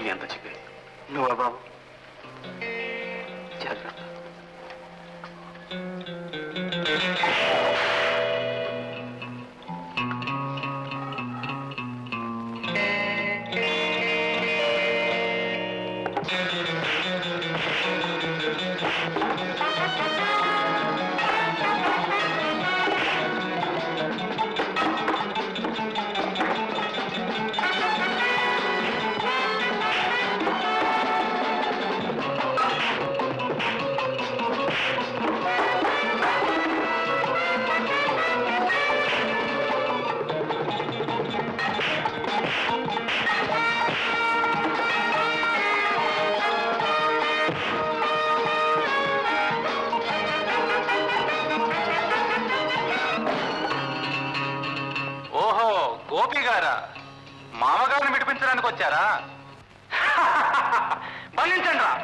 నీ అంత చెప్పేది నువ్వా బాబు జాగ్రత్త ఓహో గోపి గారా మామగారిని విడిపించడానికి వచ్చారా బంధించండి రా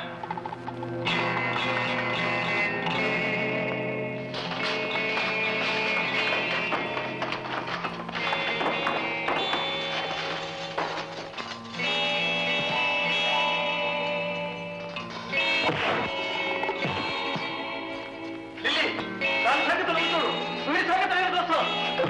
లిల్లీ, దాని సంగతి నువ్వు చూడు. వీడి సంగతి నేను చూస్తాను.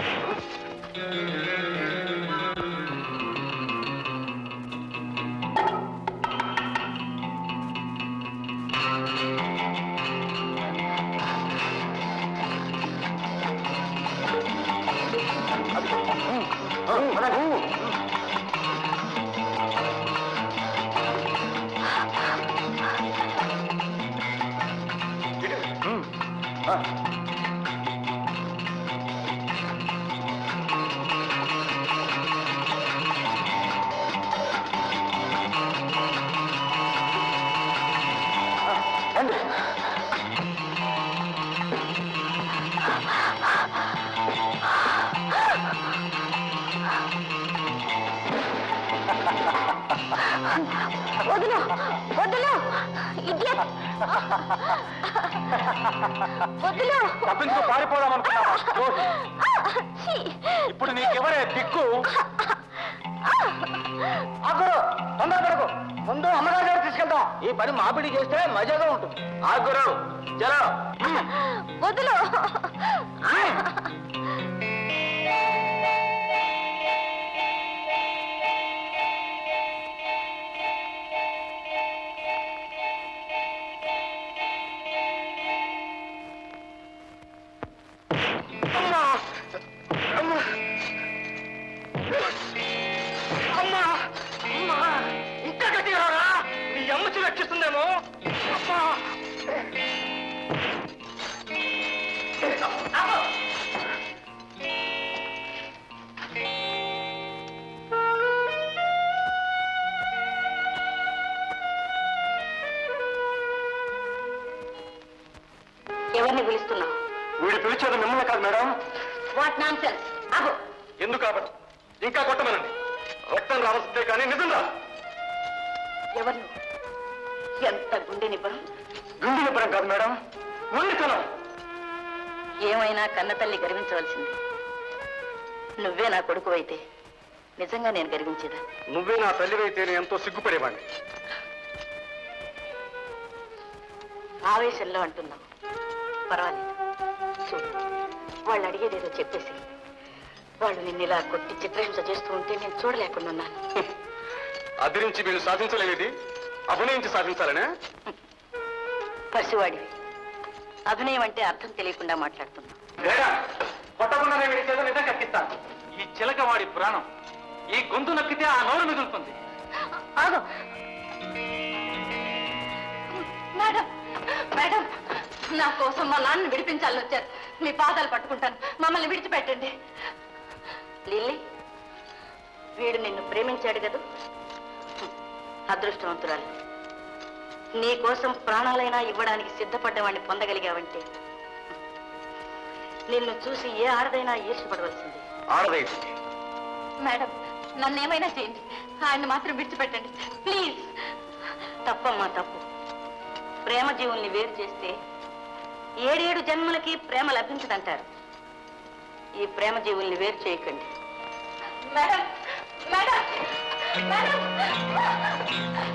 వదులు వదులు ఇడియట్ వదులు తప్పించుకు పారిపోదాం అనుకున్నావా దోషి. ఛీ! ఇప్పుడు నీకెవరే దిక్కు ఆగురు తొందరపడకు ముందు అమ్మగారి దగ్గర తీసుకెళ్తాం ఈ పని మాపిడి చేస్తే మజాగా ఉంటుంది ఆగురు జరా వదులు అమ్మా అమ్మా ఇంకా గట్టిగా రా నీ అమ్మచి రక్షిస్తుందేమో అమ్మా ఎవరిని పిలుస్తున్నావు వీడు పిలిచేది మిమ్మల్ని కాదు మేడం వాట్ నాన్ సెన్స్ ఆగు ఎందుకు కాబట్టి ఇంకా కొట్టమనండి రక్తం రావస్తే కానీ నిజం రా ఎవరు నువ్వు? ఎంత గుండె నిబ్బరం గుండె నిబ్బరం కాదు మేడం ఉండితనం ఏమైనా కన్నతల్లి గర్వించవలసింది నువ్వే నా కొడుకు అయితే నిజంగా నేను గర్వించేదా నువ్వే నా తల్లివైతే నేను ఎంతో సిగ్గుపడేవాడిని ఆవేశంలో అంటున్నావు పర్వాలేదు చూడు వాళ్ళు అడిగేదేదో చెప్పేసి వాళ్ళు నిన్ను ఇలా కొట్టి చిత్రహింస చేస్తూ ఉంటే నేను చూడలేకుండా ఉన్నాను అదిరించి వీళ్ళు సాధించలేనిది అభినయించి సాధించాలనే పసివాడివి అభినయం అంటే అర్థం తెలియకుండా మాట్లాడుతున్నావు లేదా కొట్టకుండానే వీడి చేత నిజం కక్కిస్తాను ఈ చిలక వాడి ప్రాణం ఈ గొంతు నక్కితే ఆ నోరు మిగులుతుంది ఆగు మేడం మేడం నా కోసం మా నాన్న విడిపించాలని వచ్చారు మీ పాదాలు పట్టుకుంటాను మమ్మల్ని విడిచిపెట్టండి లిల్లీ వీడు నిన్ను ప్రేమించాడు కదా అదృష్టవంతురాలు నీ కోసం ప్రాణాలైనా ఇవ్వడానికి సిద్ధపడ్డవాడిని పొందగలిగావంటే నిన్ను చూసి ఏ ఆడదైనా ఈర్షపడవలసింది ఆడదైతే మేడం నన్ను ఏమైనా చేయండి ఆయన మాత్రం విడిచిపెట్టండి ప్లీజ్ తప్పమ్మా తప్పు ప్రేమ జీవుల్ని వేరు చేస్తే ఏడేడు జన్మలకి ప్రేమ లభించదంటారు ఈ ప్రేమ జీవుల్ని వేరు చేయకండి మేడం మేడం మేడం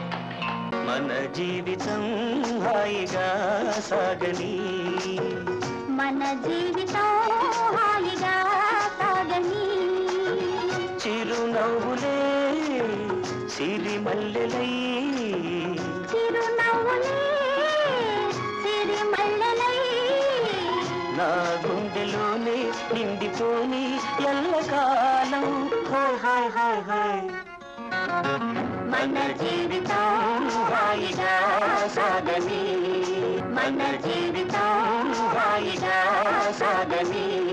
మన జీవితం హాయిగా సాగని మన జీవితం హాయిగా సాగని చిరునవ్వులే సిరిమల్లెలై చిరునవ్వులే సిరిమల్లెలై నా గుండెలోనే నిండిపోని ఎల్లకాలం హాయ్ హాయ్ హాయ్ హాయ్ మన జీవితం హాయిగా సాగని మన జీవితం హాయిగా సాగని